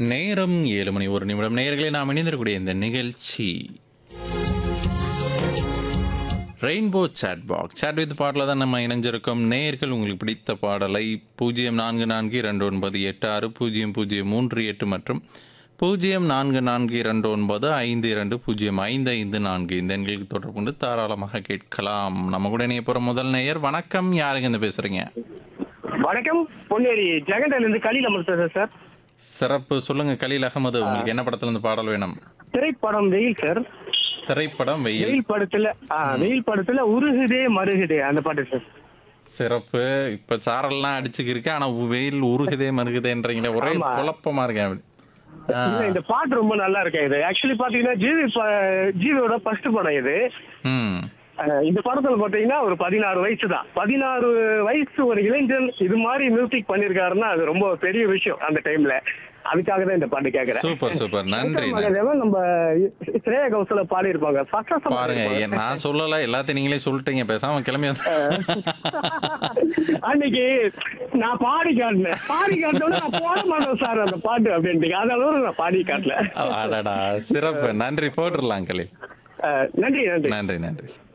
நேரம் ஏழு மணி ஒரு நிமிடம் நேயர்களே நாம் இணைந்திருக்கக்கூடிய இந்த நிகழ்ச்சி rainbow chat box chat with பாடலில் தான் நம்ம இணைஞ்சிருக்கோம் நேயர்கள் உங்களுக்கு பிடித்த பாடலை பூஜ்ஜியம் நான்கு நான்கு இரண்டு ஒன்பது எட்டு ஆறு பூஜ்ஜியம் பூஜ்ஜியம் மூன்று எட்டு மற்றும் பூஜ்ஜியம் நான்கு நான்கு இரண்டு ஒன்பது ஐந்து இரண்டு பூஜ்ஜியம் ஐந்து ஐந்து நான்கு இந்த எண்களுக்கு தொடர்பு கொண்டு தாராளமாக கேட்கலாம் நம்ம கூட இணைய போகிற முதல் நேயர் வணக்கம் யாருங்க இந்த பேசுகிறீங்க வணக்கம் பொன்னேரி ஜெகண்டல இருந்து கலியில் அமர் பேசுறேன் சார் சிறப்பு சொல்லுங்க கலீல் அகமது உங்களுக்கு என்ன படத்துல இருந்து பாடல் வேணும் திரைப்படம் வெயில் சார் திரைப்படம் வெயில் வெயில் படத்துல ஆ, வெயில் படத்துல உருகுதே மருகுதே அந்த பாட்டு சார் சிறப்பு இப்ப சாரல்லாம் அடிச்சுக்கு இருக்கு ஆனா வெயில் உருகுதே மருகுதேன்றீங்களே ஒரே ஆமா. குழப்பமா இருக்கேன் அப்படி ஆ, இல்ல, இந்த பாட்டு ரொம்ப நல்லா இருக்கு இது ஆக்சுவலி பாத்தீங்கன்னா ஜிவி ப- ஜிவியோட ஃபர்ஸ்ட் படம் இது ம் அஹ் இந்த படத்துல பாத்தீங்கன்னா ஒரு பதினாறு வயசு தான் பதினாறு வயசு ஒரு இளைஞன் இது மாதிரி மியூசிக் பண்ணிருக்காருன்னா அது ரொம்ப பெரிய விஷயம் அந்த டைம்ல அதுக்காக தான் இந்த பாட்டு கேக்குறேன் சூப்பர் சூப்பர் நன்றி நன்றி. மகாதேவன் நம்ம ஸ்ரேயா கௌசல பாடி இருப்பாங்க பாருங்க எ- நான் சொல்லல எல்லாத்தையும் நீங்களே சொல்லிட்டீங்க பேசாம கிளம்பி வந்து அன்னைக்கு நான் பாடி காட்டினேன் பாடி காட்டினோட நான் போட மாட்டேன் சார் அந்த பாட்டு அப்படின்ட்டு அதனால நான் பாடி காட்டல அடடா சிறப்பு நன்றி போட்டுடலாம் கலீல் அஹ் நன்றி நன்றி நன்றி நன்றி